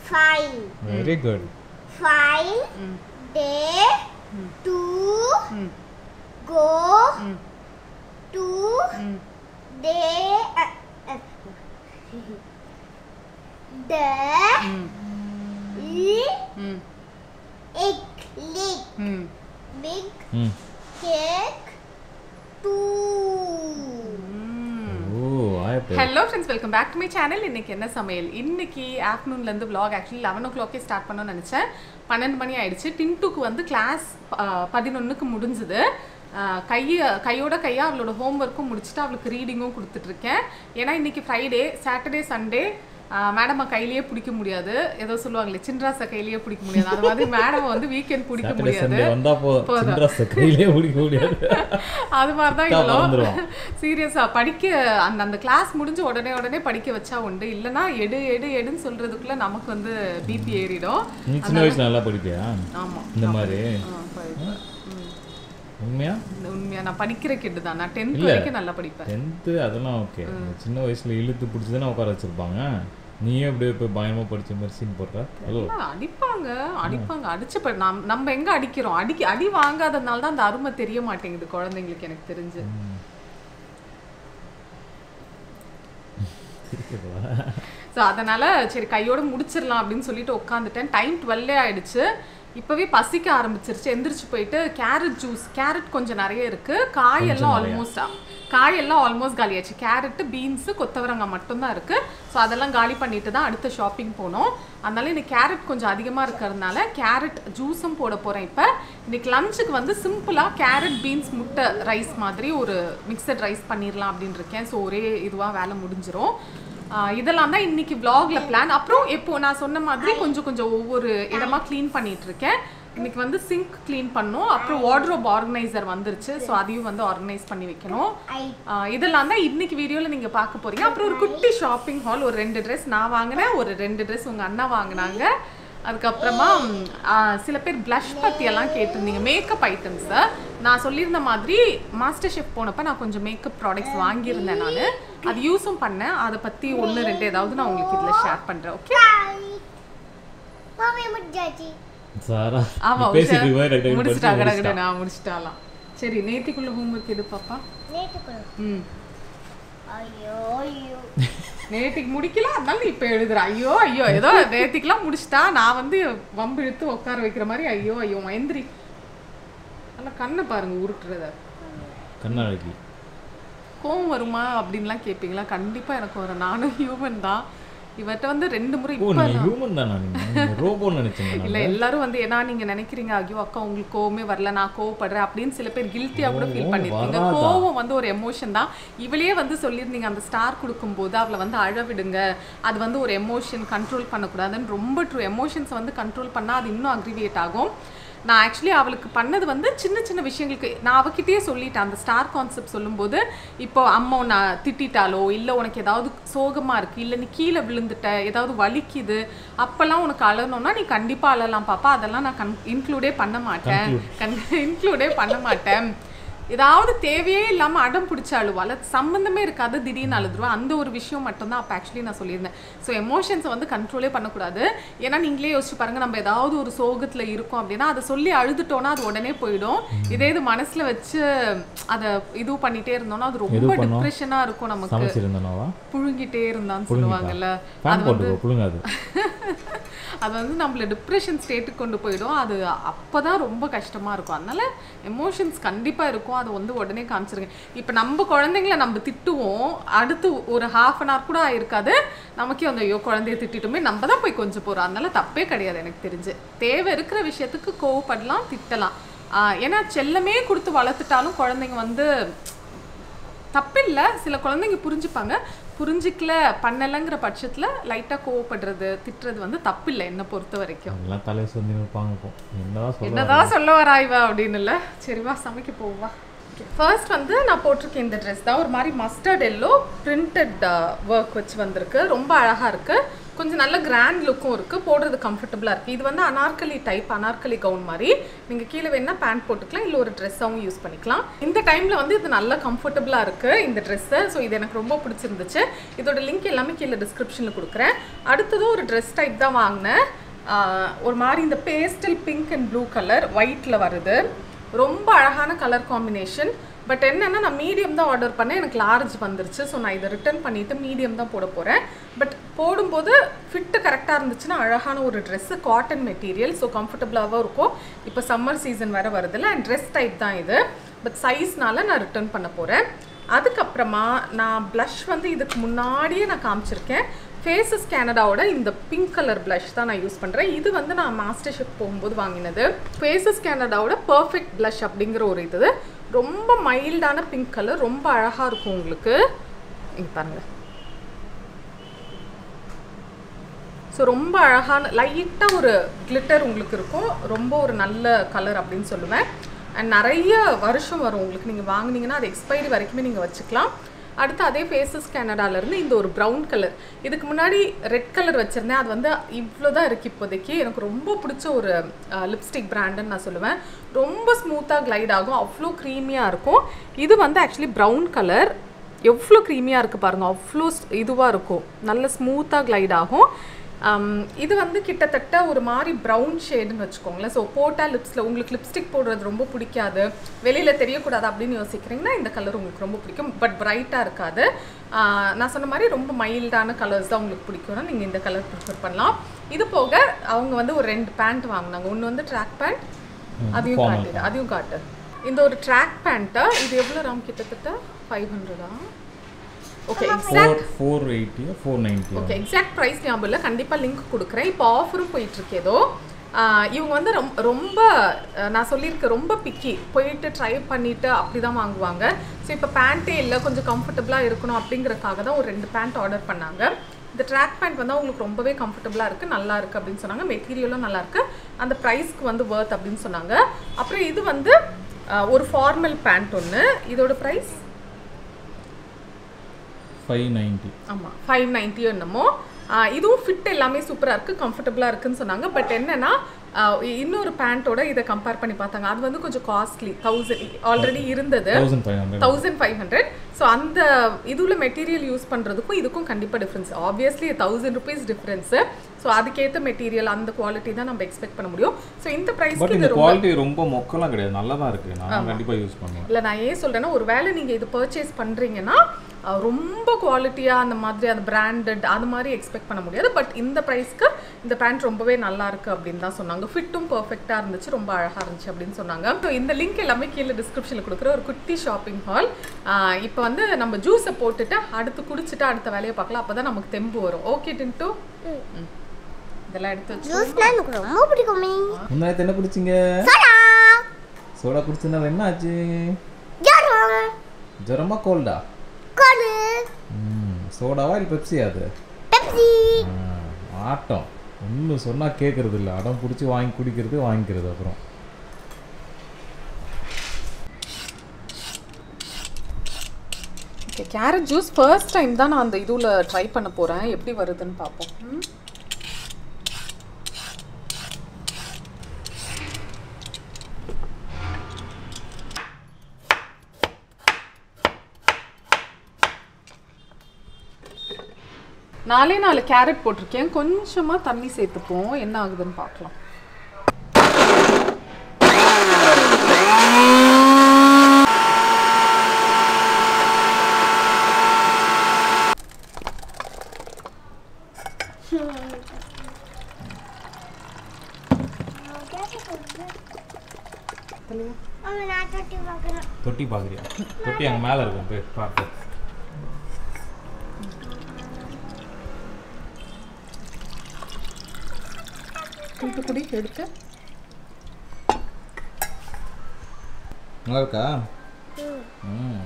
fine very good fine ம் day to ம் go ம் to ம் day uh, uh, the ம் ம் egg lick ம் big ம் cake two ம் ஓ ஆயப்பே hello friends welcome back to my channel இன்னைக்கு என்ன சமையல் இன்னைக்கு ஆஃப்டர்நூன்லேருந்து vlog ஆக்சுவலி லெவன் ஓ கிளாக்கே ஸ்டார்ட் பண்ணணும்னு நினச்சேன் பன்னெண்டு மணி ஆயிடுச்சு டின்ட்டுக்கு வந்து கிளாஸ் பதினொன்றுக்கு முடிஞ்சுது கையை கையோட கையா அவளோட ஹோம்ஒர்க்கும் முடிச்சுட்டு அவளுக்கு ரீடிங்கும் கொடுத்துட்ருக்கேன் ஏன்னா இன்னைக்கு ஃப்ரைடே சாட்டர்டே சண்டே மேடமை கையிலேயே பிடிக்க முடியாது ஏதோ சொல்லுவாங்களே சின்ராசை கையிலேயே பிடிக்க முடியாது அது மாதிரி மேடம் வந்து வீக்கெண்ட் பிடிக்க சாட்டர்டே முடியாது சண்டே வந்தா போதும் போதும். சின்ராச கையிலே பிடிக்க முடியாது அது மாதிரி தான் சிக்கா இவ்வளோ மறந்துருவான். சீரியஸா படிக்க அந்த அந்த கிளாஸ் முடிஞ்சு உடனே உடனே படிக்க வச்சா உண்டு இல்லைன்னா எடு எடு எடுன்னு சொல்றதுக்குள்ள நமக்கு வந்து பிபி ஏறிடும் நீ சின்ன வயசுல நல்லா படிப்பியா ஆமா இந்த மாதிரி ஆ, படிப்பேன். ம். உண்மையா இந்த உண்மையா நான் படிக்கிற கிட்டு தான் நான் டென்த் இல்ல. வரைக்கும் நல்லா படிப்பேன் டென்த்து அதெல்லாம் ஓகே சின்ன வயசுல இழுத்து பிடிச்சி தானே உட்கார வச்சிருப்பாங்க நீயே அப்படியே போய் பயமா படிச்ச மாதிரி சீன் போடுற ஹலோ இல்ல, அடிப்பாங்க அடிப்பாங்க அடிச்சு ப- நம்- நம்ம எங்க அடிக்கிறோம் அடிக்க அடி வாங்காததுனால தான் அந்த அருமை தெரிய மாட்டேங்குது குழந்தைங்களுக்கு எனக்கு தெரிஞ்சு ஸோ அதனால சரி கையோட முடிச்சிடலாம் அப்படின்னு சொல்லிட்டு உட்காந்துட்டேன் டைம் டுவெல்லே ஆயிடுச்சு இப்போவே பசிக்க ஆரம்பிச்சிருச்சு எந்திரிச்சு போயிட்டு கேரட் ஜூஸ் கேரட் கொஞ்சம் நிறைய இருக்கு காயெல்லாம் ஆல்மோஸ்ட் காயெல்லாம் ஆல்மோஸ்ட் காலியாச்சு கேரட்டு பீன்ஸு கொத்தவரங்காய் மட்டும்தான் இருக்கு ஸோ அதெல்லாம் காலி பண்ணிட்டு தான் அடுத்த ஷாப்பிங் போனோம் அதனால இன்னைக்கு கேரட் கொஞ்சம் அதிகமாக இருக்கிறதுனால கேரட் ஜூஸும் போட போகிறேன் இப்போ இன்னைக்கு லஞ்சுக்கு வந்து சிம்பிளாக கேரட் பீன்ஸ் முட்டை ரைஸ் மாதிரி ஒரு மிக்சட் ரைஸ் பண்ணிடலாம் அப்படின்னு இருக்கேன் ஸோ ஒரே இதுவாக வேலை முடிஞ்சிரும் ஆஹ் இதெல்லாம் தான் இன்னைக்கு vlogல பிளான் அப்புறம் இப்போ நான் சொன்ன மாதிரி கொஞ்சம் கொஞ்சம் ஒவ்வொரு இடமா க்ளீன் பண்ணிட்டு இருக்கேன் இன்னைக்கு வந்து சிங்க் க்ளீன் பண்ணோம் அப்புறம் வார்ட்ரோப் ஆர்கனைசர் வந்துருச்சு ஸோ அதையும் வந்து ஆர்கனைஸ் பண்ணி வைக்கணும் I ஆஹ் இதெல்லாம் தான் இன்னைக்கு வீடியோவில் நீங்கள் பார்க்க போறீங்க அப்புறம் ஒரு குட்டி ஷாப்பிங் ஹால் ஒரு ரெண்டு ட்ரெஸ் நான் வாங்கினேன் ஒரு ரெண்டு ட்ரெஸ் உங்கள் அண்ணா வாங்கினாங்க அதுக்கப்புறமா ம், ஆஹ் சில பேர் ப்ளஷ் பற்றியெல்லாம் கேட்டிருந்தீங்க மேக்கப் ஐட்டம்ஸை நான் சொல்லியிருந்த மாதிரி மாஸ்டர் ஷெஃப் போனப்போ நான் கொஞ்சம் மேக்கப் ப்ராடக்ட்ஸ் வாங்கியிருந்தேன் நான் அது யூஸும் பண்ணேன் அதை பற்றி ஒன்று ரெண்டு ஏதாவது நான் உங்களுக்கு இதில் ஷேர் பண்ணுறேன் ஓகே Bye. Mommy, முடிஞ்சாச்சு சாரா ஆமா நீ பேசிட்டு இருக்க டக்கு டக்குன்னு முடிச்சிட்டா படிச்சு கடகட முடிச்சிட்டா. நான் முடிச்சிட்டாலாம் சரி நேத்திக்குள்ள ஹோம்ஒர்க் எது பாப்பா நேற்றுக்குள்ள ம் ஐயோ ஐயோ நேத்திக்கு முடிக்கல அதனால நீ இப்ப எழுதுற ஐயோ ஐயோ ஏதோ நேத்திக்கெல்லாம் முடிச்சிட்டா நான் வந்து வம்பு இழுத்து உட்கார வைக்கிற மாதிரி ஐயோ ஐயோ எந்திரி நல்லா கண்ணை பாருங்க உருட்டுறத கண்ணாடி கோவம் வருமா அப்படின்லாம் கேட்பீங்களா கண்டிப்பா எனக்கு வரும் நானும் ஹியூமன் தான் இவர்கிட்ட வந்து ரெண்டு முறை ஓ இப்ப நீ ஹியூமன் தானா நீ ரோபோன்னு நினைச்சேன் நான். இல்ல எல்லாரும் வந்து ஏன்னா நீங்க நினைக்கிறீங்க ஐயோ அக்கா உங்களுக்கு கோவமே வரல நான் கோவப்படுறேன் அப்படின்னு சில பேர் கில்ட்டியா கூட ஃபீல் கோவம் பண்ணிருக்கீங்க வராதா? கோவம் வந்து ஒரு எமோஷன் தான் இவளே வந்து சொல்லியிருந்தீங்க அந்த ஸ்டார் கொடுக்கும்போது அவளை வந்து அழ விடுங்க அது வந்து ஒரு எமோஷன் கண்ட்ரோல் பண்ணக்கூடாதுன்னு ரொம்ப ட்ரூ எமோஷன்ஸ் வந்து கண்ட்ரோல் பண்ணா அது இன்னும் அக்ரிவேட் ஆகும் நான் ஆக்சுவலி அவளுக்கு பண்ணது வந்து சின்ன சின்ன விஷயங்களுக்கு நான் அவகிட்டயே சொல்லிட்டேன் அந்த ஸ்டார் கான்செப்ட் சொல்லும்போது இப்போ அம்மா உன்னை திட்டிட்டாலோ இல்லை உனக்கு ஏதாவது சோகமா இருக்கு இல்லை நீ கீழே விழுந்துட்ட ஏதாவது வலிக்குது அப்பெல்லாம் உனக்கு அழணும்னா நீ கண்டிப்பா அழலாம் பாப்பா அதெல்லாம் நான் கன் இன்க்ளூடே பண்ண மாட்டேன் கண் இன்க்ளூடே பண்ண மாட்டேன் ஏதாவது தேவையே இல்லாம அடம் பிடிச்ச அழுவா அல்லது சம்மந்தமே இருக்காது திடீர்னு அழுதுருவா அந்த ஒரு விஷயம் மட்டும்தான் அப்போ ஆக்சுவலி நான் சொல்லியிருந்தேன் ஸோ எமோஷன்ஸை வந்து கண்ட்ரோலே பண்ணக்கூடாது ஏன்னா நீங்களே யோசிச்சு பாருங்க நம்ம ஏதாவது ஒரு சோகத்துல இருக்கோம் அப்படின்னா அதை சொல்லி அழுதுட்டோம்னா அது உடனே போயிடும் இதே இது மனசுல வச்சு அதை இது பண்ணிட்டே இருந்தோம்னா அது ரொம்ப பண்ணோம்? டிப்ரெஷனா இருக்கும் நமக்கு சமைச்சிருந்தனவா புழுங்கிட்டே இருந்தான்னு புழுங்கிட்டா. சொல்லுவாங்கல்ல ஃபேன் போட்டுக்கோ புழுங்காது அது வந்து நம்மள டிப்ரெஷன் ஸ்டேட்டுக்கு கொண்டு போயிடும் அது அப்பதான் ரொம்ப கஷ்டமா இருக்கும் அதனால எமோஷன்ஸ் கண்டிப்பா இருக்கும் அது வந்து உடனே காமிச்சிருங்க இப்போ நம்ம குழந்தைங்கள நம்ம திட்டுவோம் அடுத்து ஒரு ஹாஃப் அன் ஹவர் கூட ஆயிருக்காது நமக்கே வந்து ஐயோ குழந்தைய திட்டிட்டுமே நம்ம தான் போய் கொஞ்சம் போறோம் அதனால தப்பே கிடையாது எனக்கு தெரிஞ்சு தேவை இருக்கிற விஷயத்துக்கு கோவப்படலாம் திட்டலாம் ஆஹ் ஏன்னா செல்லமே கொடுத்து வளர்த்துட்டாலும் குழந்தைங்க வந்து தப்பில்லை சில குழந்தைங்க புரிஞ்சுப்பாங்க புரிஞ்சிக்கல பண்ணலைங்கிற பட்சத்தில் லைட்டாக கோவப்படுறது திட்டுறது வந்து தப்பில்லை என்னை பொறுத்த வரைக்கும் எல்லாம் தலையை சொல்லி இருப்பாங்க இப்போ என்னதான் சொல்ல என்னதான் சொல்ல வரா இவ அப்படின்னு இல்லை சரி வா சமைக்க போவா ஃபர்ஸ்ட் வந்து நான் போட்டிருக்கேன் இந்த ட்ரெஸ் தான் ஒரு மாதிரி மஸ்டர்ட் எல்லோ பிரிண்டட் ஒர்க் வச்சு வந்திருக்கு ரொம்ப அழகாக இருக்குது கொஞ்சம் நல்ல கிராண்ட் லுக்கும் இருக்குது போடுறது கம்ஃபர்டபுளாக இருக்குது இது வந்து அனார்கலி டைப் அனார்கலி கவுன் மாதிரி நீங்கள் கீழே வேணா பேண்ட் போட்டுக்கலாம் இல்லை ஒரு ட்ரெஸ்ஸாகவும் யூஸ் பண்ணிக்கலாம் இந்த டைமில் வந்து இது நல்லா கம்ஃபர்டபுளாக இருக்குது இந்த ட்ரெஸ்ஸு ஸோ இது எனக்கு ரொம்ப பிடிச்சிருந்துச்சு இதோட லிங்க் எல்லாமே கீழே டிஸ்கிரிப்ஷனில் கொடுக்குறேன் அடுத்ததும் ஒரு ட்ரெஸ் டைப் தான் வாங்கினேன் ஆஹ் ஒரு மாதிரி இந்த pastel pink and blue colour ஒயிட்டில் வருது ரொம்ப அழகான கலர் காம்பினேஷன் பட் என்னன்னா நான் மீடியம் தான் ஆர்டர் பண்ணேன் எனக்கு லார்ஜ் வந்துருச்சு ஸோ நான் இதை ரிட்டர்ன் பண்ணிவிட்டு மீடியம் தான் போட போகிறேன் பட் போடும்போது ஃபிட்டு கரெக்டாக இருந்துச்சுன்னா அழகான ஒரு ட்ரெஸ்ஸு காட்டன் மெட்டீரியல் ஸோ கம்ஃபர்டபுளாகவும் இருக்கும் இப்போ சம்மர் சீசன் வேறு வருதுல்ல அண்ட் ட்ரெஸ் டைப் தான் இது பட் சைஸ்னால நான் ரிட்டர்ன் பண்ண போகிறேன் அதுக்கப்புறமா நான் ப்ளஷ் வந்து இதுக்கு முன்னாடியே நான் காமிச்சிருக்கேன் ஃபேஸஸ் கேனடாவோட இந்த பிங்க் கலர் ப்ளஷ் தான் நான் யூஸ் பண்ணுறேன் இது வந்து நான் மாஸ்டர் ஷெஃப் போகும்போது வாங்கினது ஃபேஸஸ் கேனடாவோட பர்ஃபெக்ட் ப்ளஷ் அப்படிங்கிற ஒரு இது ரொம்ப மைல்டான பிங்க் கலர் ரொம்ப அழகாக இருக்கும் உங்களுக்கு இங்கே பாருங்கள் ஸோ ரொம்ப அழகான லைட்டாக ஒரு கிளிட்டர் உங்களுக்கு இருக்கும் ரொம்ப ஒரு நல்ல கலர் அப்படின்னு சொல்லுவேன் அண்ட் நிறைய வருஷம் வரும் உங்களுக்கு நீங்கள் வாங்குனீங்கன்னா அது எக்ஸ்பைரி வரைக்குமே நீங்கள் வச்சுக்கலாம் அடுத்து அதே ஃபேஸஸ் கேனடாலேருந்து இந்த ஒரு ப்ரௌன் கலர் இதுக்கு முன்னாடி ரெட் கலர் வச்சுருந்தேன் அது வந்து இவ்வளோ தான் இருக்குது இப்போதைக்கு எனக்கு ரொம்ப பிடிச்ச ஒரு லிப்ஸ்டிக் பிராண்டுன்னு நான் சொல்லுவேன் ரொம்ப ஸ்மூத்தாக கிளைட் ஆகும் அவ்வளோ க்ரீமியாக இருக்கும் இது வந்து ஆக்சுவலி ப்ரௌன் கலர் எவ்வளோ க்ரீமியாக இருக்குது பாருங்கள் அவ்வளோ இதுவாக இருக்கும் நல்ல ஸ்மூத்தாக கிளைட் ஆகும் Um, இது வந்து கிட்டத்தட்ட ஒரு மாதிரி ப்ரௌன் ஷேடுன்னு வச்சுக்கோங்களேன் ஸோ போட்டால் லிப்ஸில் உங்களுக்கு லிப்ஸ்டிக் போடுறது ரொம்ப பிடிக்காது வெளியில் தெரியக்கூடாது அப்படின்னு யோசிக்கிறீங்கன்னா இந்த கலர் உங்களுக்கு ரொம்ப பிடிக்கும் பட் பிரைட்டாக இருக்காது ஆஹ் நான் சொன்ன மாதிரி ரொம்ப மைல்டான கலர்ஸ் தான் உங்களுக்கு பிடிக்கும்னா நீங்கள் இந்த கலர் ப்ரிஃபர் பண்ணலாம் இது போக அவங்க வந்து ஒரு ரெண்டு பேண்ட் வாங்கினாங்க ஒன்று வந்து ட்ராக் பேண்ட் அதையும் formal காட்டு அதையும் காட்டு இந்த ஒரு ட்ராக் பேண்ட்டை இது எவ்வளோ ராம் கிட்டத்தட்ட ஃபைவ் ஹண்ட்ரடா ஓகே ஃபோர் ஃபோர் எயிட்டியா ஃபோர் நைன்ட்டியா ஓகே எக்ஸாக்ட் ப்ரைஸ் ஞாபகம் இல்லை கண்டிப்பாக லிங்க் கொடுக்குறேன் இப்போ ஆஃபரும் போயிட்டுருக்கு ஏதோ ஆஹ் இவங்க வந்து ரொம்ப ரொம்ப ஆஹ் நான் சொல்லியிருக்கேன் ரொம்ப பிக்கி போயிட்டு ட்ரை பண்ணிட்டு அப்படி தான் வாங்குவாங்க ஸோ இப்போ பேண்ட்டே இல்லை கொஞ்சம் கம்ஃபர்டபுளாக இருக்கணும் அப்படிங்கறக்காக தான் ஒரு ரெண்டு பேண்ட் ஆர்டர் பண்ணாங்க இந்த ட்ராக் பேண்ட் வந்து அவங்களுக்கு ரொம்பவே கம்ஃபர்டபுளாக இருக்குது நல்லா இருக்குது அப்படின்னு சொன்னாங்க மெட்டீரியலும் நல்லா இருக்கு அந்த ப்ரைஸ்க்கு வந்து ஒர்த் அப்படின்னு சொன்னாங்க அப்புறம் இது வந்து ஆஹ் ஒரு ஃபார்மல் பேண்ட் ஒன்று இதோட ப்ரைஸ் ஃபைவ் நைன்ட்டி ஆமாம் ஃபைவ் நைன்ட்டியோ என்னமோ ஆஹ் இதுவும் ஃபிட் எல்லாமே சூப்பராக இருக்குது கம்ஃபர்டபுளாக இருக்குன்னு சொன்னாங்க பட் என்னன்னா ஆஹ் இன்னொரு பேண்ட்டோட இதை கம்பேர் பண்ணி பார்த்தாங்க அது வந்து கொஞ்சம் காஸ்ட்லி தௌசண்ட் ஆல்ரெடி இருந்தது thousand five hundred thousand five hundred so அந்த இதுல மெட்டீரியல் யூஸ் பண்ணுறதுக்கும் இதுக்கும் கண்டிப்பாக difference obviously thousand rupees difference so அதுக்கேற்ற மெட்டீரியல் அந்த குவாலிட்டி தான் நம்ம எக்ஸ்பெக்ட் பண்ண முடியும் ஸோ இந்த பட் ப்ரைஸ்க்கு இந்த இது ரொம்ப குவாலிட்டி ரொம்ப மொக்கெல்லாம் கிடையாது நல்லா தான் இருக்கு நான் கண்டிப்பாக யூஸ் பண்ணுவேன் இல்லை நான் ஏன் சொல்கிறேன்னா ஒரு வேளை நீங்கள் இது பர்ச்சேஸ் பண்ணுறீங்கன்னா அஹ், ரொம்ப குவாலிட்டியாக அந்த மாதிரி அந்த பிராண்டட் அது மாதிரி எக்ஸ்பெக்ட் பண்ண முடியாது பட் இந்த ப்ரைஸ்க்கு இந்த பேண்ட் ரொம்பவே நல்லா இருக்கு அப்படின்னு தான் சொன்னாங்க ஃபிட்டும் பர்ஃபெக்டாக இருந்துச்சு ரொம்ப அழகாக இருந்துச்சு அப்படின்னு சொன்னாங்க ஸோ இந்த லிங்க் எல்லாமே கீழே டிஸ்கிரிப்ஷனில் கொடுக்குற ஒரு குட்டி ஷாப்பிங் ஹால் இப்போ வந்து நம்ம ஜூஸை போட்டுட்டு அடுத்து குடிச்சிட்டு அடுத்த வேலையை பார்க்கலாம் அப்போ தான் நமக்கு தெம்பு வரும் ஓகே டின்ட்டு ம். இதெல்லாம் எடுத்து வச்சு ஜூஸ்னா எனக்கு ரொம்ப பிடிக்குமே முன்னாடி என்ன குடிச்சிங்க சோடா சோடா குடிச்சதுனால என்ன ஆச்சு ஜரம் ஜுரமா கோல்டா கோலு ம் சோடாவா இல்லை பெப்சி அது பெப்சி ஆ, ஆட்டம் ஒன்றும் சொன்னால் கேட்கறது இல்லை அடம் பிடிச்சி வாங்கி குடிக்கிறது வாங்கிக்கிறது அப்புறம் okay carrot juice first time தான் நான் அந்த இதுல ட்ரை பண்ண போறேன் எப்படி வருதுன்னு பார்ப்போம் ம். நாலே நாலு கேரட் போட்டிருக்கேன் கொஞ்சமா தண்ணி சேர்த்துப்போம் என்ன ஆகுதுன்னு பார்க்கலாம் அம்மா நான் தொட்டி பார்க்குறேன் தொட்டி பார்க்குறியா தொட்டி அங்கே மேலே இருக்கும் போய் பார்த்து தூத்துக்குடி எடுத்து நல்லா இருக்கா ம்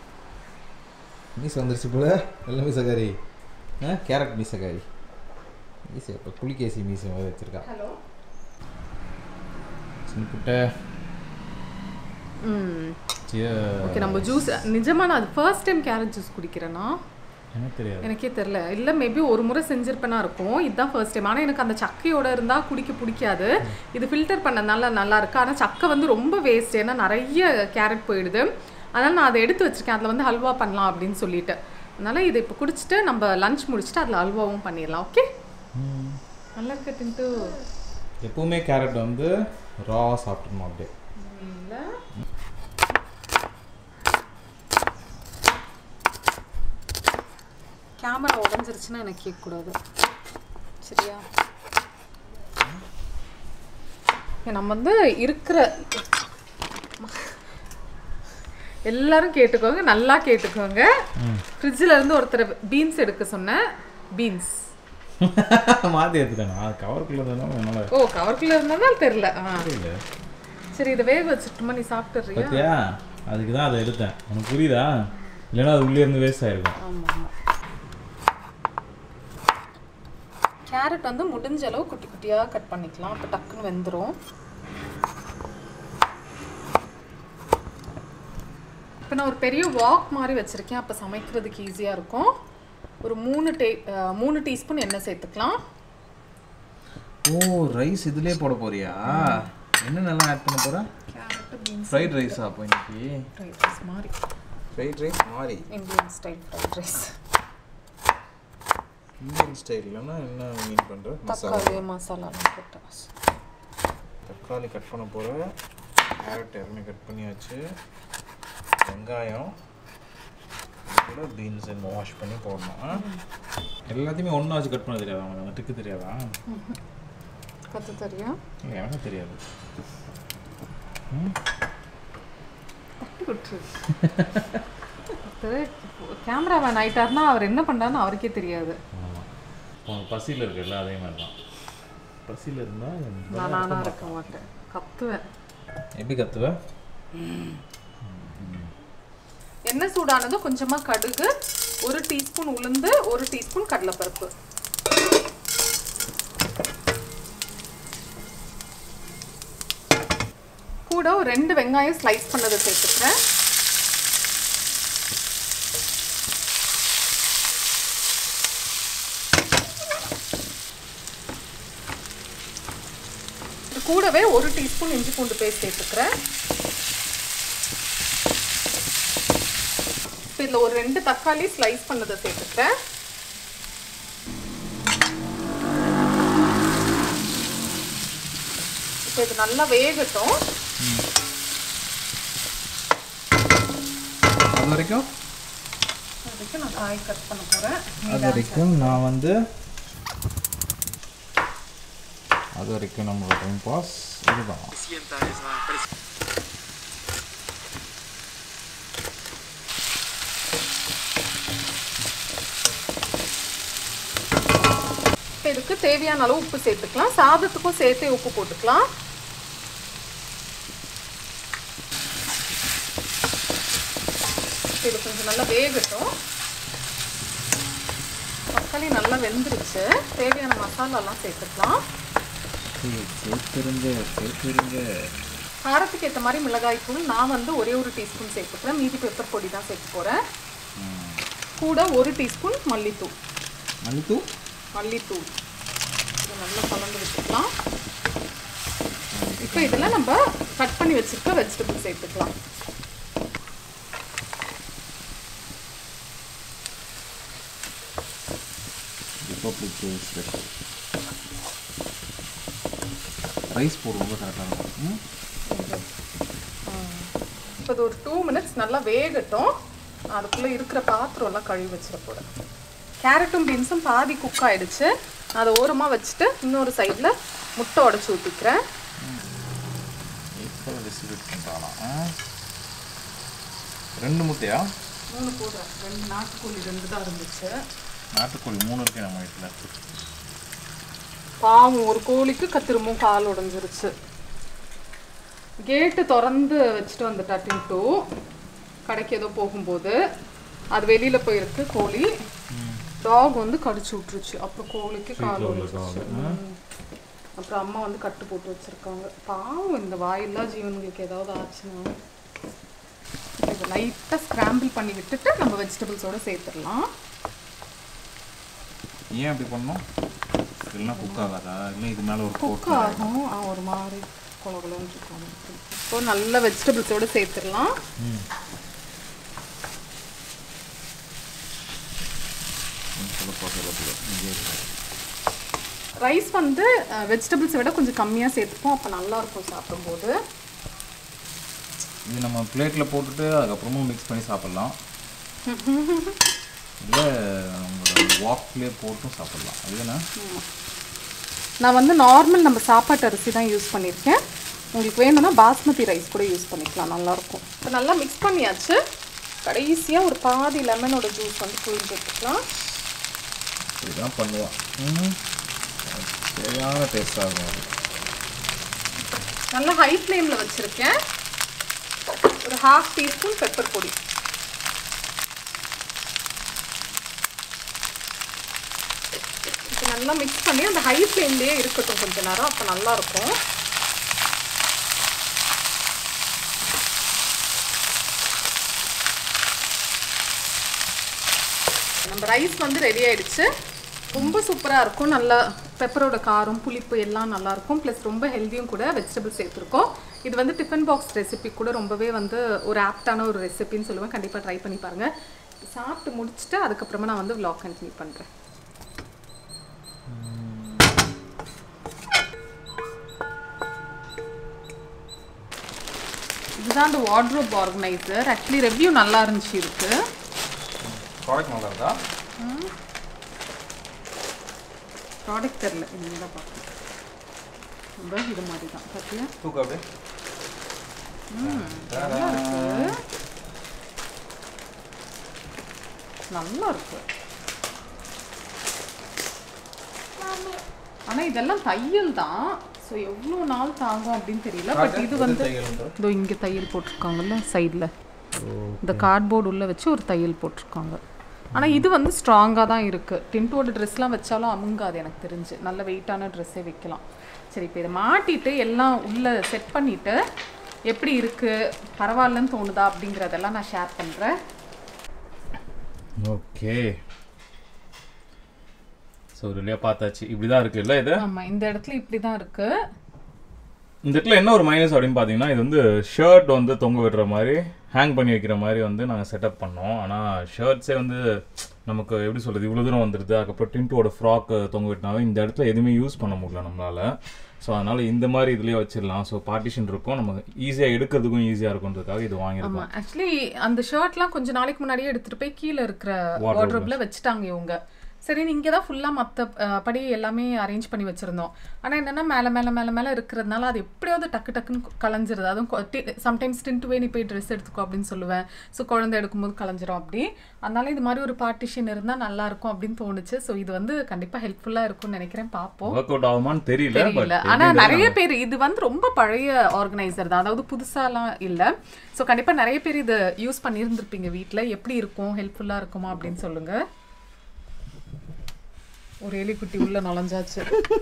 மீசை வந்துருச்சு போல வெள்ளை மீசக்காரி ஆ கேரட் மீசக்காரி மீசை இப்போ புளிகேசி மீசை மாதிரி வச்சுருக்கா ஹலோ சின்ன புட்ட ம் Cheers. ஓகே நம்ம ஜூஸ் நிஜமா நான் அது ஃபர்ஸ்ட் டைம் கேரட் ஜூஸ் குடிக்கிறேன்னா எனக்கு தெரியாது எனக்கே தெரில இல்லை மேபி ஒரு முறை செஞ்சிருப்பேனா இருக்கும் இதுதான் ஃபர்ஸ்ட் டைம் ஆனால் எனக்கு அந்த சக்கையோட இருந்தால் குடிக்க பிடிக்காது இது ஃபில்டர் பண்ணதுனால நல்லா இருக்கு ஆனால் சக்கை வந்து ரொம்ப வேஸ்ட் ஏன்னா நிறைய கேரட் போயிடுது அதனால் நான் அதை எடுத்து வச்சிருக்கேன் அதில் வந்து ஹல்வா பண்ணலாம் அப்படின்னு சொல்லிட்டு அதனால் இதை இப்போ குடிச்சிட்டு நம்ம லஞ்ச் முடிச்சுட்டு அதில் ஹல்வாவும் பண்ணிடலாம் ஓகே ம். நல்லா இருக்கு டின்ட்டு எப்பவுமே கேரட் வந்து ரா சாப்பிடணும் அப்படியே இல்லை கேமரா உடஞ்சிருச்சுன்னா எனக்கு கேட்கக்கூடாது சரியா ஏ, நம்ம வந்து இருக்கிற எல்லாரும் கேட்டுக்கோங்க நல்லா கேட்டுக்கோங்க ஃப்ரிட்ஜில் இருந்து ஒருத்தர் பீன்ஸ் எடுக்க சொன்னேன் பீன்ஸ் மாற்றி எடுத்துட்டேன் அது கவருக்குள்ளே இருந்தாலும் என்னால் ஓ கவருக்குள்ள இருந்ததுனால தெரில ஆ புரியல சரி இதை வேக வச்சுட்டுமா நீ சாப்பிட்டுறியா பார்த்தியா அதுக்கு தான் அதை எடுத்தேன் உனக்கு புரியுதா இல்லைன்னா அது உள்ளே இருந்து வேஸ்ட் ஆயிருக்கும் ஆமாம் ஆமாம் கேரட் வந்து முடிஞ்ச அளவு குட்டி குட்டியாக கட் பண்ணிக்கலாம் அப்போ டக்குன்னு வெந்துடும் இப்போ நான் ஒரு பெரிய வாக் மாதிரி வச்சுருக்கேன் அப்போ சமைக்கிறதுக்கு ஈஸியாக இருக்கும் ஒரு மூணு டே அஹ், மூணு டீஸ்பூன் எண்ணெய் சேர்த்துக்கலாம் ஓ ரைஸ் இதுலயே போட போறியா என்னென்னலாம் ஆட் பண்ண போற கேரட்டு பீன்ஸ் ஃப்ரைட் ரைஸா அப்போ இன்னைக்கு ஃப்ரைட் ரைஸ் மாதிரி ஃப்ரைட் ரைஸ் மாதிரி Indian style fried rice Indian ஸ்டைல்லனா என்ன மீன் பண்ற மசாலா தக்காளி மசாலாலாம் போட்டு தக்காளி கட் பண்ண போற கேரட் எல்லாமே கட் பண்ணியாச்சு வெங்காயம் இது கூட பீன்ஸ் வாஷ் பண்ணி போடணும் ஆ? எல்லாத்தையுமே ஒன்றா வச்சு கட் பண்ண தெரியாதா உனக்கு அந்த ட்ரிக்கு தெரியாதா கற்று தெரியா இல்லை எனக்கு தெரியாது தட்டி விட்டுரு கேமராமேன் ஆயிட்டாருன்னா அவர் என்ன பண்ணுறாருன்னு அவருக்கே தெரியாது ஆமாம் உனக்கு பசியில் இருக்குல்ல அதே மாதிரி தான் பசியில் இருந்தால் நான் நானாக இருக்க மாட்டேன் கத்துவேன் எப்படி கத்துவ எண்ணெய் சூடானதும் கொஞ்சமாக கடுகு ஒரு டீஸ்பூன் உளுந்து ஒரு டீஸ்பூன் கடலைப்பருப்பு கூட ஒரு ரெண்டு வெங்காயம் ஸ்லைஸ் பண்ணதை சேர்த்துக்கிறேன் இது கூடவே ஒரு டீஸ்பூன் இஞ்சி பூண்டு பேஸ்ட் சேர்த்துக்கிறேன் இப்போ இதில் ஒரு ரெண்டு தக்காளி ஸ்லைஸ் பண்ணதை சேர்த்துக்கிறேன் இப்போ இது நல்லா வேகட்டும் அது வரைக்கும் அதுக்கு நான் காய் கட் பண்ண போகிறேன் அது வரைக்கும் நான் வந்து அது வரைக்கும் நம்மளோட டைம் பாஸ் இதுதான் இப்போ இதுக்கு தேவையான அளவு உப்பு சேர்த்துக்கலாம் சாதத்துக்கும் சேர்த்தே உப்பு போட்டுக்கலாம் இப்போ இது கொஞ்சம் நல்லா வேகட்டும் தக்காளி நல்லா வெந்துருச்சு தேவையான மசாலாலாம் சேர்த்துக்கலாம் சேர்த்துருங்க சேர்த்துருங்க காரத்துக்கு ஏற்ற மாதிரி மிளகாய் தூள் நான் வந்து ஒரே ஒரு டீஸ்பூன் சேர்த்துக்கிறேன் மீதி பெப்பர் பொடி தான் சேர்க்க போகிறேன் கூட ஒரு டீஸ்பூன் மல்லித்தூள் மல்லித்தூ மல்லித்தூள் இதை நல்லா கலந்து வச்சுக்கலாம் இப்போ இதில் நம்ம கட் பண்ணி வச்சிருக்க வெஜிடபிள் சேர்த்துக்கலாம் ரிப்பப்ளிக் டே ஸ்பெஷல் ரைஸ் போடுவோங்க கரெக்டாக இருக்கும் ம்? இப்போ இது ஒரு டூ மினிட்ஸ் நல்லா வேகட்டும் அதுக்குள்ளே இருக்கிற பாத்திரம்லாம் கழுவி வச்சிட போகிறேன் கேரட்டும் பீன்ஸும் பாதி குக் ஆயிடுச்சு அதை ஓரமாக வச்சுட்டு இன்னொரு சைடில் முட்டை உடச்சி ஊற்றிக்கிறேன் ஈக்குவல் டிஸ்ட்ரிபியூட் பண்ணுறானா ரெண்டு முட்டையா மூணு போடுறேன் ரெண்டு நாட்டுக்கோழி ரெண்டு தான் இருந்துச்சு நாட்டுக்கோழி மூணு இருக்கு நம்ம வீட்டில் பாவம் ஒரு கோழிக்கு கத்திருமும் கால் உடைஞ்சிருச்சு கேட்டு திறந்து வச்சுட்டு வந்துட்டா டின்ட்டு கடைக்கு ஏதோ போகும்போது அது வெளியில் போயிருக்கு கோழி டாக் வந்து கடிச்சு விட்டுருச்சு அப்புறம் கோழிக்கு கால் உடைஞ்சிருச்சு ம். அப்புறம் அம்மா வந்து கட்டு போட்டு வச்சிருக்காங்க பாவம் இந்த வாயில்லா ஜீவன்களுக்கு ஏதாவது ஆச்சுன்னா இதை லைட்டாக ஸ்க்ராம்பிள் பண்ணி விட்டுட்டு நம்ம வெஜிடபிள்ஸோட சேர்த்துடலாம் ஏன் அப்படி பண்ணோம் இல்லைன்னா குக் ஆகாதா இல்லை இது மேலே ஒரு குக் கோட் ஆகும் ஆ, ஒரு மாதிரி குளகுலன்னு இருக்கும் இப்போ நல்ல வெஜிடபிள்ஸோட சேர்த்துடலாம் சொல்ல போகிறது இங்கே இருக்கு. ரைஸ் வந்து வெஜிடபிள்ஸை விட கொஞ்சம் கம்மியாக சேர்த்துப்போம் அப்போ நல்லா இருக்கும் சாப்பிடும்போது இது நம்ம பிளேட்டில் போட்டுட்டு அதுக்கப்புறமும் மிக்ஸ் பண்ணி சாப்பிட்லாம் இல்லை உங்களோட வாக்லேயே போட்டும் சாப்பிட்லாம் அது என்ன நான் வந்து நார்மல் நம்ம சாப்பாட்டு அரிசி தான் யூஸ் பண்ணியிருக்கேன் உங்களுக்கு வேணும்னா பாஸ்மதி ரைஸ் கூட யூஸ் பண்ணிக்கலாம் நல்லாயிருக்கும் இப்போ நல்லா மிக்ஸ் பண்ணியாச்சு கடைசியாக ஒரு பாதி லெமனோட ஜூஸ் வந்து புழிஞ்சு எடுத்துக்கலாம் இதுதான் பண்ணுவான் ம். சரியான டேஸ்டாக இருக்கும் அது நல்லா ஹை ஃப்ளேமில் வச்சுருக்கேன் ஒரு ஹாஃப் டீஸ்பூன் பெப்பர் பொடி இப்போ நல்லா மிக்ஸ் பண்ணி அந்த ஹை ஃப்ளேம்லேயே இருக்கட்டும் கொஞ்ச நேரம் அப்போ நல்லா இருக்கும் நம்ம ரைஸ் வந்து ரெடி ஆயிடுச்சு ரொம்ப சூப்பராக இருக்கும் நல்லா பெப்பரோட காரம் புளிப்பு எல்லாம் நல்லா இருக்கும் ப்ளஸ் ரொம்ப ஹெல்த்தியும் கூட வெஜிடபிள் சேர்த்துருக்கோம் இது வந்து டிஃபன் பாக்ஸ் ரெசிபி கூட ரொம்பவே வந்து ஒரு ஆப்டான ஒரு ரெசிபின்னு சொல்லுவேன் கண்டிப்பாக ட்ரை பண்ணி பாருங்கள் சாப்பிட்டு முடிச்சுட்டு அதுக்கப்புறமா நான் வந்து vlog கண்டினியூ பண்ணுறேன் இதுதான் அந்த வார்ட்ரோப் ஆர்கனைசர் ஆக்சுவலி ரெவ்யூ நல்லா இருந்துச்சு இருக்கு ப்ராடக்ட் நல்லா இருக்கா ப்ராடக்ட் தெரில நீங்கள் தான் பார்க்கணும் ரொம்ப இது மாதிரி தான் பார்த்தியா தூக்கு அப்படியே நல்லா இருக்கு நல்லா இருக்கு ஆனா இதெல்லாம் தையல் தான் ஸோ எவ்வளோ நாள் தாங்கும் அப்படின்னு தெரியல பட் இது வந்து இதோ இங்கே தையல் போட்டிருக்காங்கல்ல சைடில் இந்த கார்ட்போர்டு உள்ள வச்சு ஒரு தையல் போட்டிருக்காங்க ஆனால் இது வந்து ஸ்ட்ராங்காக தான் இருக்குது டின்ட்டோட ட்ரெஸ்லாம் வச்சாலும் அமுங்காது எனக்கு தெரிஞ்சு நல்ல வெயிட்டான ட்ரெஸ்ஸே வைக்கலாம் சரி இப்போ இதை மாட்டிட்டு எல்லாம் உள்ளே செட் பண்ணிவிட்டு எப்படி இருக்குது பரவாயில்லன்னு தோணுதா அப்படிங்கிறதெல்லாம் நான் ஷேர் பண்ணுறேன் ஓகே ஸோ ரெடியாக பார்த்தாச்சு இப்படி தான் இருக்குல்ல இது ஆமாம் இந்த இடத்துல இப்படி தான் இருக்குது இந்த இடத்துல என்ன ஒரு மைனஸ் அப்படின்னு பார்த்தீங்கன்னா இது வந்து ஷர்ட் வந்து தொங்க விடுற மாதிரி ஹேங் பண்ணி வைக்கிற மாதிரி வந்து நாங்கள் செட்டப் பண்ணோம் ஆனால் ஷர்ட்ஸே வந்து நமக்கு எப்படி சொல்கிறது இவ்வளோ தூரம் வந்துடுது அதுக்கப்புறம் டின்ட்டோட ஃப்ராக் தொங்க விட்டினாலும் இந்த இடத்துல எதுவுமே யூஸ் பண்ண முடியல நம்மளால ஸோ அதனால இந்த மாதிரி இதுலேயே வச்சிடலாம் ஸோ பார்ட்டிஷன் இருக்கும் நம்ம ஈஸியாக எடுக்கிறதுக்கும் ஈஸியாக இருக்குன்றதுக்காக இது வாங்கியிருக்கோம் ஆமாம் ஆக்சுவலி அந்த ஷர்ட்லாம் கொஞ்ச நாளைக்கு முன்னாடியே எடுத்துகிட்டு போய் கீழே இருக்கிற வார்ட்ரோப்ல வச்சுட்டாங்க இவங்க சரி இங்கே தான் ஃபுல்லாக மற்ற படி எல்லாமே அரேஞ்ச் பண்ணி வச்சுருந்தோம் ஆனால் என்னென்னா மேலே மேலே மேலே மேலே இருக்கிறதுனால அது எப்படியாவது டக்கு டக்குன்னு கலைஞ்சிருது அதுவும் சம்டைம்ஸ் டின்ட்டுவே நீ போய் ட்ரெஸ் எடுத்துக்கோ அப்படின்னு சொல்லுவேன் ஸோ குழந்தை எடுக்கும்போது கலைஞ்சிரும் அப்படி அதனால இது மாதிரி ஒரு பார்ட்டிஷன் இருந்தால் நல்லா இருக்கும் அப்படின்னு தோணுச்சு ஸோ இது வந்து கண்டிப்பாக ஹெல்ப்ஃபுல்லாக இருக்கும்னு நினைக்கிறேன் பார்ப்போம் ஒர்க் அவுட் ஆகுமான்னு தெரியல பட் தெரியல ஆனா நிறைய பேர் இது வந்து ரொம்ப பழைய ஆர்கனைசர் தான் அதாவது புதுசாலாம் இல்ல சோ கண்டிப்பா நிறைய பேர் இதை யூஸ் பண்ணியிருந்திருப்பீங்க வீட்ல எப்படி இருக்கும் ஹெல்ப்ஃபுல்லா இருக்குமா அப்படின்னு சொல்லுங்க ஒரு எலிக்குட்டி உள்ள நுழைஞ்சாச்சு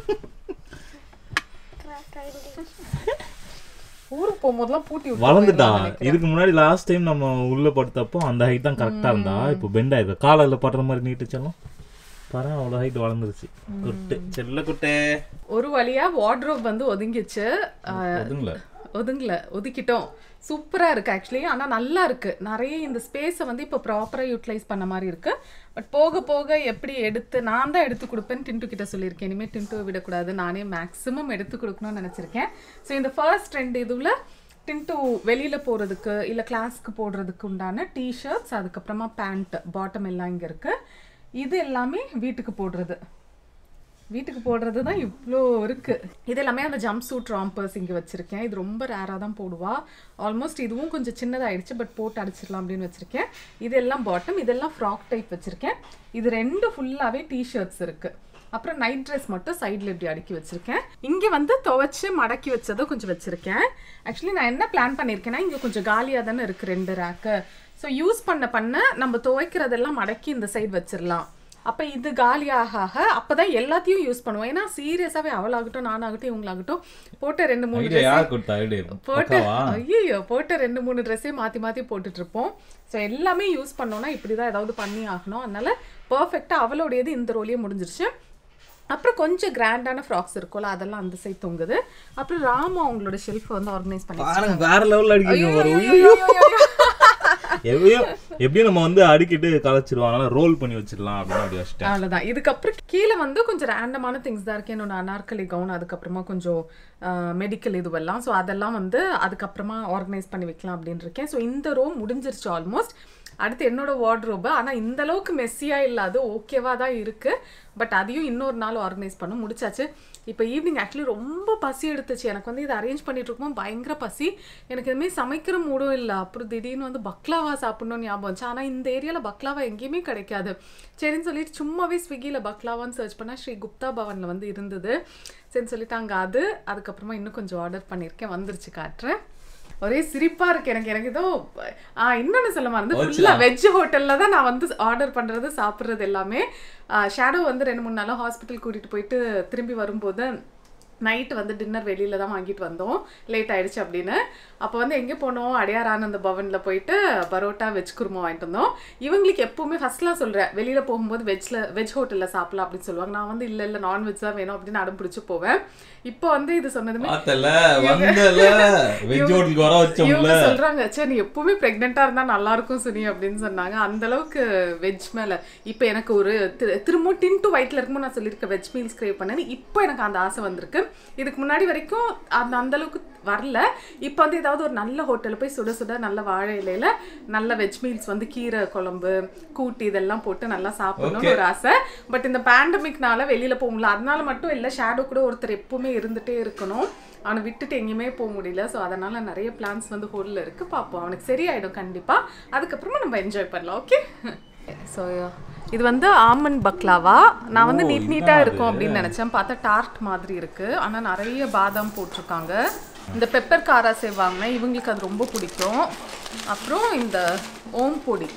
ஊருக்கு போகும்போதெல்லாம் பூட்டி விட்டு வளர்ந்துட்டா போயிடலாம்னு நினைக்கிறேன். இதுக்கு முன்னாடி லாஸ்ட் டைம் நம்ம உள்ள படுத்தப்போ அந்த ஹைட் தான் கரெக்டா இருந்தா இப்போ பெண்ட் ஆயிருக்கு காலையில படுற மாதிரி நீட்டுச்சாலும் பாரு அவ்வளோ ஹைட் வளர்ந்துருச்சு குட்டு செல்ல குட்டே ஒரு வழியா வார்ட்ரோப் வந்து ஒதுங்கிச்சு அஹ், அதுங்கள ஒதுங்கல ஒதுக்கிட்டோம் சூப்பரா இருக்கு ஆக்சுவலி ஆனா நல்லா இருக்கு நிறைய இந்த ஸ்பேஸை வந்து இப்போ ப்ராப்பரா யூட்டிலைஸ் பண்ண மாதிரி இருக்கு பட் போக போக எப்படி எடுத்து நான் தான் எடுத்து கொடுப்பேன்னு டின்ட்டு கிட்ட சொல்லியிருக்கேன் இனிமேல் டின்ட்டு விடக்கூடாது நானே மேக்ஸிமம் எடுத்து கொடுக்கணும்னு நினச்சிருக்கேன் ஸோ இந்த ஃபர்ஸ்ட் ரெண்டு இதுல டின்ட்டு வெளியில போறதுக்கு இல்ல கிளாஸ்க்கு போடுறதுக்கு உண்டான டிஷர்ட்ஸ் அதுக்கப்புறமா பேண்ட் பாட்டம் எல்லாம் இங்க இருக்கு இது எல்லாமே வீட்டுக்கு போடுறது வீட்டுக்கு போடுறது தான் இவ்வளோ இருக்கு இது எல்லாமே அந்த ஜம்ப் சூட் ராம்பர்ஸ் இங்கே வச்சிருக்கேன் இது ரொம்ப ரேராக தான் போடுவா ஆல்மோஸ்ட் இதுவும் கொஞ்சம் சின்னதாயிடுச்சு பட் போட்டு அடிச்சிடலாம் அப்படின்னு வச்சிருக்கேன் இதெல்லாம் பாட்டம் இதெல்லாம் ஃப்ராக் டைப் வச்சிருக்கேன் இது ரெண்டு ஃபுல்லாகவே டிஷர்ட்ஸ் இருக்கு அப்புறம் நைட் ட்ரெஸ் மட்டும் சைடில் இப்படி அடுக்கி வச்சிருக்கேன் இங்கே வந்து துவைச்சு மடக்கி வச்சதை கொஞ்சம் வச்சிருக்கேன் ஆக்சுவலி நான் என்ன பிளான் பண்ணியிருக்கேன்னா இங்கே கொஞ்சம் காலியாக தானே இருக்கு ரெண்டு ரேக்கு ஸோ யூஸ் பண்ண பண்ண நம்ம துவைக்கிறதெல்லாம் மடக்கி இந்த சைடு வச்சிடலாம் அப்போ இது காலி ஆக ஆக அப்பதான் எல்லாத்தையும் யூஸ் பண்ணுவோம் ஏன்னா சீரியஸாவே அவளாகட்டும் நானாகட்டும் இவங்களாகட்டும் போட்ட ரெண்டு மூணு ஐடியா யார் கொடுத்தா ஐடியா போட்டு பக்காவா ஐயோ போட்ட ரெண்டு மூணு ட்ரெஸ்ஸே மாற்றி மாற்றி போட்டுட்டு இருப்போம் ஸோ எல்லாமே யூஸ் பண்ணோம்னா இப்படி தான் ஏதாவது பண்ணி ஆகணும் அதனால பர்ஃபெக்டாக அவளுடையது இந்த ரோலையே முடிஞ்சிருச்சு அப்புறம் கொஞ்சம் கிராண்டான ஃப்ராக்ஸ் இருக்கும்ல அதெல்லாம் அந்த சைடு தொங்குது அப்புறம் ராமு அவங்களோட ஷெல்ஃபை வந்து ஆர்கனைஸ் பண்ணி பாருங்க வேற லெவல்ல அடிக்கிறீங்க ஒரு ஐயோ, ஐயோ, ஐயோ. எப்படியோ எப்படியும் நம்ம வந்து அடிக்கிட்டு கலைச்சிருவோம் அதனால ரோல் பண்ணி வச்சிடலாம் அப்படின்னு அப்படி வச்சுட்டேன் அவ்வளோதான் இதுக்கப்புறம் கீழே வந்து கொஞ்சம் ரேண்டமான திங்ஸ் தான் இருக்கு என்னோட அனார்கலி கவுன் அதுக்கப்புறமா கொஞ்சம் மெடிக்கல் இதுவெல்லாம் ஸோ அதெல்லாம் வந்து அதுக்கப்புறமா ஆர்கனைஸ் பண்ணி வைக்கலாம் அப்படின்னு இருக்கேன் ஸோ இந்த ரோ முடிஞ்சிருச்சு ஆல்மோஸ்ட் அடுத்து என்னோட வார்ட்ரோபு ஆனால் இந்த அளவுக்கு மெஸ்ஸியாக இல்லாது ஓகேவா தான் இருக்கு பட் அதையும் இன்னொரு நாள் ஆர்கனைஸ் பண்ண முடிச்சாச்சு இப்போ ஈவினிங் ஆக்சுவலி ரொம்ப பசி எடுத்துச்சு எனக்கு வந்து இதை அரேஞ்ச் பண்ணிட்டு இருக்கும்போது பயங்கர பசி எனக்கு எதுவுமே சமைக்கிற மூடும் இல்லை அப்புறம் திடீர்னு வந்து பக்லாவா சாப்பிடணும்னு ஞாபகம் வந்துச்சு ஆனால் இந்த ஏரியாவில் பக்லாவா எங்கேயுமே கிடைக்காது சரின்னு சொல்லிட்டு சும்மாவே ஸ்விக்கியில் பக்லாவான்னு சர்ச் பண்ணால் ஸ்ரீ குப்தா பவனில் வந்து இருந்தது சரின்னு சொல்லிட்டு அங்கே அது அதுக்கப்புறமா இன்னும் கொஞ்சம் ஆர்டர் பண்ணியிருக்கேன் வந்துருச்சு காட்டுறேன் ஒரே சிரிப்பா இருக்கு எனக்கு எனக்கு ஏதோ ஆ இன்னொன்னு சொல்ல மறந்து ஃபுல்லா வெஜ் ஹோட்டல்ல தான் நான் வந்து ஆர்டர் பண்றது சாப்பிட்றது எல்லாமே ஷேடோ வந்து ரெண்டு மூணு நாளாக ஹாஸ்பிட்டல் கூட்டிட்டு போயிட்டு திரும்பி வரும்போது நைட் வந்து டின்னர் வெளியில தான் வாங்கிட்டு வந்தோம் லேட் ஆயிடுச்சு அப்படின்னு அப்போ வந்து எங்கே போனோம் அடையார் ஆனந்த பவனில் போயிட்டு பரோட்டா வெஜ் குருமா வாங்கிட்டு வந்தோம் இவங்களுக்கு எப்பவுமே ஃபர்ஸ்ட்லாம் சொல்கிறேன் வெளியில் போகும்போது வெஜ்ல வெஜ் ஹோட்டலில் சாப்பிடலாம் அப்படின்னு சொல்லுவாங்க நான் வந்து இல்லை இல்லை நான்வெஜ் தான் வேணும் அப்படின்னு அடம் பிடிச்சி போவேன் இப்போ வந்து இது சொன்னதுமே பார்த்தல வந்தல வெஜ் ஹோட்டலுக்கு வர வச்சோம்ல இவங்க சொல்றாங்க சே நீ எப்பவுமே பிரெக்னெண்டா இருந்தா நல்லா இருக்கும் சுனி அப்படின்னு சொன்னாங்க அந்த அளவுக்கு வெஜ் மேல இப்போ எனக்கு ஒரு திரு- திரும்பவும் டின் டு ஒயிட்ல இருக்கும்போது நான் சொல்லியிருக்கேன் வெஜ் மீல்ஸ் கிரேவ் பண்ணேன்னு இப்போ எனக்கு அந்த ஆசை வந்திருக்கு இதுக்கு முன்னாடி வரைக்கும் அந்த அந்த அளவுக்கு வரல இப்போ வந்து ஏதாவது ஒரு நல்ல ஹோட்டலில் போய் சுட சுட நல்ல வாழை இலையில நல்ல வெஜ் மீல்ஸ் வந்து கீரை குழம்பு கூட்டு இதெல்லாம் போட்டு நல்லா சாப்பிடணும்னு ஒரு ஆசை பட் இந்த பேண்டமிக்னால வெளியில போக முடியல அதனால மட்டும் இல்லை ஷேடோ கூட ஒருத்தர் எப்பவுமே இருந்துட்டே இருக்கணும் அவனை விட்டுட்டு எங்கேயுமே போக முடியல ஸோ அதனால நிறைய பிளான்ஸ் வந்து ஹோலில் இருக்கு பார்ப்போம் அவனுக்கு சரியாயிடும் கண்டிப்பா அதுக்கப்புறமா நம்ம என்ஜாய் பண்ணலாம் ஓகே ஸோ இது வந்து ஆமன் பக்லாவா நான் வந்து நீட் நீட்டாக இருக்கும் அப்படின்னு நினச்சேன் பார்த்தா டார்ட் மாதிரி இருக்கு ஆனால் நிறைய பாதாம் போட்டிருக்காங்க இந்த பெப்பர் காரா செய்வாங்க இவங்களுக்கு அது ரொம்ப பிடிக்கும் அப்புறம் இந்த ஓம் பொடி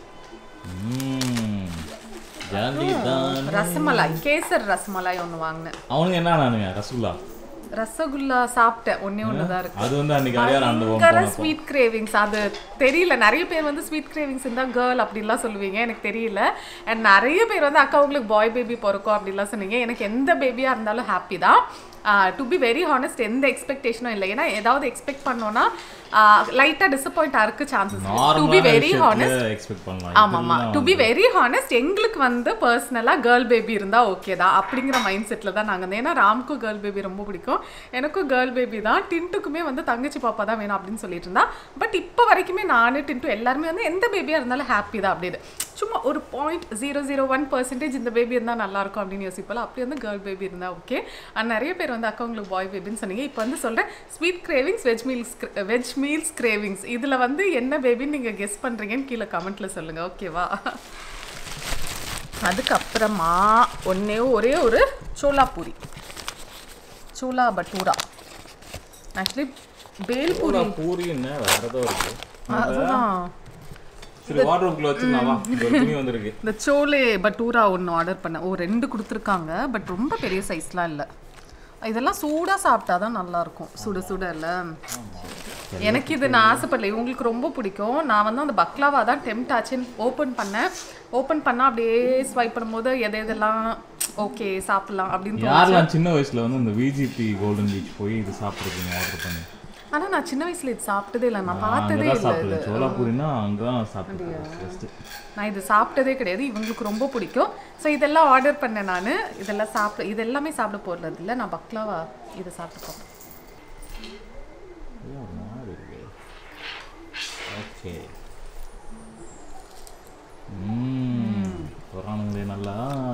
ம், ஜாலி தான் ரசமலாய் கேசர் ரசமலாய் ஒன்று வாங்கினேன் அவனுக்கு என்ன நானுங்க ரசகுல்லா ரசகுல்லா சாப்பிட்டேன் ஒண்ணே ஒன்று தான் இருக்கு அது வந்து அன்னைக்கு அடையார் அந்த பயங்கர ஸ்வீட் கிரேவிங்ஸ் அது தெரியல நிறைய பேர் வந்து ஸ்வீட் கிரேவிங்ஸ் இருந்தா கேர்ள் அப்படின்லாம் சொல்லுவீங்க எனக்கு தெரியல அண்ட் நிறைய பேர் வந்து அக்கா உங்களுக்கு பாய் பேபி பிறக்கும் அப்படின்லாம் சொன்னீங்க எனக்கு எந்த பேபியா இருந்தாலும் ஹாப்பி தான் டு பி வெரி ஹானஸ்ட் எந்த எக்ஸ்பெக்டேஷனும் இல்லை ஏன்னா ஏதாவது எக்ஸ்பெக்ட் பண்ணோன்னா லைட்டாக டிசப்பாயிண்ட் ஆகிறதுக்கு chances to be very honest expect பண்ணலாம் ஆமாம்மா டு பி வெரி ஹானஸ்ட் எங்களுக்கு வந்து பர்சனலாக கேர்ள் பேபி இருந்தால் ஓகே தான் அப்படிங்கிற மைண்ட் செட்டில் தான் நாங்கள் இருந்தோம் ஏன்னா ராம்க்கும் கேர்ள் பேபி ரொம்ப பிடிக்கும் எனக்கும் கேர்ள் பேபி தான் டின்ட்டுக்குமே வந்து தங்கச்சி பாப்பா தான் வேணும் அப்படின்னு சொல்லிட்டு இருந்தா பட் இப்போ வரைக்குமே நான் டின்ட்டு எல்லாருமே வந்து எந்த பேபியாக இருந்தாலும் ஹாப்பி தான் அப்படின்னு சும்மா ஒரு point zero zero one percentage இந்த பேபி இருந்தால் நல்லா இருக்கும் அப்படின்னு யோசிப்போம் அப்படி வந்து கேர்ள் பேபி இருந்தால் ஓகே அண்ட் நிறைய பேர் வந்து அக்கா உங்களுக்கு பாய் பேபின்னு சொன்னீங்க இப்போ வந்து சொல்கிறேன் sweet cravings veg meals veg meals cravings இதில் வந்து என்ன பேபின்னு நீங்கள் கெஸ் பண்ணுறீங்கன்னு கீழே கமெண்ட்டில் சொல்லுங்கள் ஓகேவா அதுக்கப்புறமா ஒன்றே ஒரே ஒரு சோலா பூரி சோலா பட்டூரா ஆக்சுவலி பேல்பூரி பூரி என்ன வேற ஏதோ இருக்கு அதுதான் சரி வாட்டர் வச்சுருந்தாவா ஒரு துணி வந்திருக்கு இந்த சோலே பட்டூரா ஒன்று ஆர்டர் பண்ணேன் ஓ ரெண்டு கொடுத்துருக்காங்க பட் ரொம்ப பெரிய சைஸ்லாம் இல்லை இதெல்லாம் சூடாக சாப்பிட்டா தான் நல்லாயிருக்கும் சுட சுட இல்லை எனக்கு இது நான் ஆசைப்படல இவங்களுக்கு ரொம்ப பிடிக்கும் நான் வந்து அந்த பக்லாவா தான் டெம்ட் ஆச்சுன்னு ஓப்பன் பண்ணேன் ஓப்பன் பண்ணால் அப்படியே ஸ்வைப் பண்ணும்போது எதை எதெல்லாம் ஓகே சாப்பிட்லாம் அப்படின்னு தோணுச்சு யாரெல்லாம் சின்ன வயசுல வந்து இந்த விஜிபி கோல்டன் பீச் போய் இது சாப்பிட்ருக்கீங்க ஆர்டர் பண்ணி ஆனால் நான் சின்ன வயசுல இது சாப்பிட்டதே இல்லை நான் நான் பார்த்ததே அங்கதான் இல்லை சாப்பிடுவேன் சோலாபூரினா அங்கதான் சாப்பிட்டுருக்கேன் ஃபர்ஸ்ட் நான் இது சாப்பிட்டதே கிடையாது இவங்களுக்கு ரொம்ப பிடிக்கும் ஸோ இதெல்லாம் ஆர்டர் பண்ணேன் நான் இதெல்லாம் சாப்பிட இது எல்லாமே சாப்பிட போகிறது இல்லை நான் பக்லாவா இதை சாப்பிட்டு ஓகே ம் வரானுங்களே நல்லா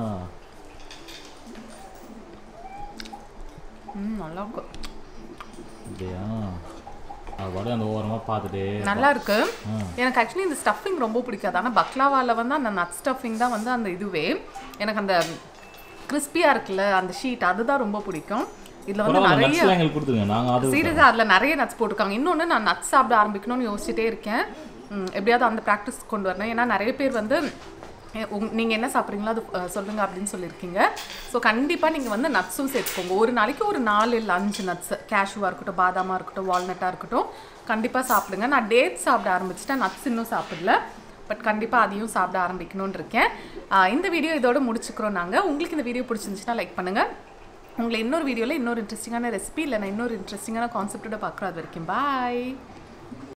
ம் நல்லா இருக்கும் இல்லையா அது பாட்டு அந்த ஓரமா பார்த்துட்டே நல்லா இருக்கு எனக்கு ஆக்சுவலி இந்த ஸ்டஃபிங் ரொம்ப பிடிக்காது ஆனால் பக்லாவாவில் வந்து அந்த நட் ஸ்டஃபிங் தான் வந்து அந்த இதுவே எனக்கு அந்த கிறிஸ்பியாக இருக்குல்ல அந்த ஷீட் அதுதான் ரொம்ப பிடிக்கும் இதில் வந்து பரவாயில்ல நிறைய நட்ஸ்லாம் எங்களுக்கு கொடுத்துருங்க நாங்க அது சீரியஸாக அதில் நிறைய நட்ஸ் போட்டிருக்காங்க இன்னொன்று நான் நட்ஸ் சாப்பிட ஆரம்பிக்கணும்னு யோசிச்சுட்டே இருக்கேன் ம், எப்படியாவது அந்த ப்ராக்டிஸ் கொண்டு வரணும் ஏன்னா நிறைய பேர் வந்து நீங்கள் என்ன சாப்பிட்றீங்களோ அது அஹ், சொல்லுங்க அப்படின்னு சொல்லியிருக்கீங்க ஸோ கண்டிப்பாக நீங்கள் வந்து நட்ஸும் சேர்த்துக்கோங்க ஒரு நாளைக்கு ஒரு நாலு இல்லை அஞ்சு நட்ஸ் கேஷுவாக இருக்கட்டும் பாதாமாக இருக்கட்டும் வால்நட்டாக இருக்கட்டும் கண்டிப்பாக சாப்பிடுங்க நான் டேட் சாப்பிட ஆரம்பிச்சிட்டேன் நட்ஸ் இன்னும் சாப்பிடல பட் கண்டிப்பாக அதையும் சாப்பிட ஆரம்பிக்கணும்னு இருக்கேன் ஆஹ் இந்த வீடியோ இதோட முடிச்சுக்கிறோம் நாங்கள் உங்களுக்கு இந்த வீடியோ பிடிச்சிருந்துச்சுன்னா லைக் பண்ணுங்கள் உங்களை இன்னொரு வீடியோவில் இன்னொரு இன்ட்ரெஸ்டிங்கான ரெசிபி இல்லை நான் இன்னொரு இன்ட்ரெஸ்டிங்கான கான்செப்டோட பார்க்குறோம் அது வரைக்கும் பாய்